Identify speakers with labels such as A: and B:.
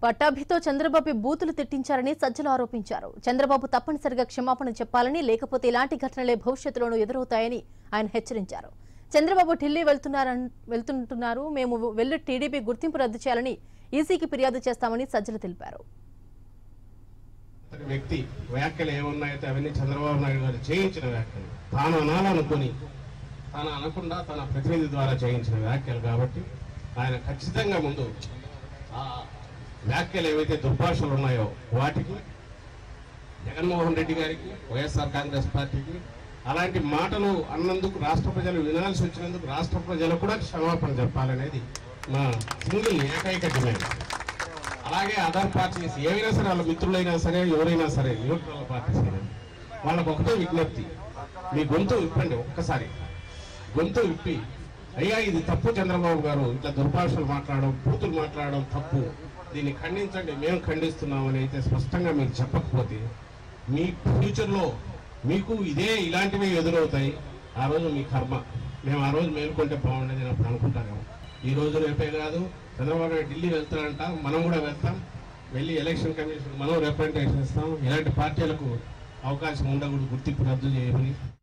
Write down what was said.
A: పట్టాభితో చంద్రబాబు బూతులు తిట్టించారని సజ్జలు ఆరోపించారు చంద్రబాబు తప్పనిసరిగా క్షమాపణ చెప్పాలని లేకపోతే ఇలాంటి ఘటనలే భవిష్యత్తులోనూ ఎదురవుతాయని ఆయన హెచ్చరించారు చంద్రబాబు ఢిల్లీ వెళ్తున్నారన్ వెళ్తుంటున్నారు మేము వెళ్లి టీడీపీ గుర్తింపు రద్దు చేయాలని ఈసీకి ఫిర్యాదు చేస్తామని సజ్జలు తెలిపారు
B: అతని వ్యక్తి వ్యాఖ్యలు ఏమున్నాయితే అవన్నీ చంద్రబాబు నాయుడు గారు చేయించిన వ్యాఖ్యలు తాను అనాలనుకుని తాను అనకుండా తన ప్రతినిధి ద్వారా చేయించిన వ్యాఖ్యలు కాబట్టి ఆయన ఖచ్చితంగా ముందు ఆ వ్యాఖ్యలు ఏవైతే దుర్భాషలు ఉన్నాయో వాటికి జగన్మోహన్ రెడ్డి గారికి వైఎస్ఆర్ కాంగ్రెస్ పార్టీకి అలాంటి మాటలు అన్నందుకు రాష్ట్ర ప్రజలు వినాల్సి వచ్చినందుకు రాష్ట్ర ప్రజలు కూడా క్షమాపణ చెప్పాలనేది మా సింగిల్ ఏకైక డిమాండ్ అలాగే అదర్ పార్టీస్ ఏవైనా సరే వాళ్ళ మిత్రులైనా సరే ఎవరైనా సరే న్యూట్రల్ పార్టీస్ అయినా వాళ్ళకు ఒకటే విజ్ఞప్తి మీ గొంతు విప్పండి ఒక్కసారి గొంతు విప్పి అయ్యా ఇది తప్పు చంద్రబాబు గారు ఇట్లా దుర్భాషలు మాట్లాడడం బూతులు మాట్లాడడం తప్పు దీన్ని ఖండించండి మేము ఖండిస్తున్నామని అయితే స్పష్టంగా మీకు చెప్పకపోతే మీ ఫ్యూచర్లో మీకు ఇదే ఇలాంటివి ఎదురవుతాయి ఆ రోజు మీ కర్మ మేము ఆ రోజు మేలుకుంటే బాగుండేది అని అప్పుడు అనుకుంటాము ఈ రోజు రేపే కాదు చంద్రబాబు నాయుడు ఢిల్లీ వెళ్తాడంట మనం కూడా వెళ్తాం వెళ్ళి ఎలక్షన్ కమిషన్ మనం రిప్రజెంటేషన్ ఇస్తాం ఇలాంటి పార్టీలకు అవకాశం ఉండకూడదు గుర్తింపు రద్దు చేయమని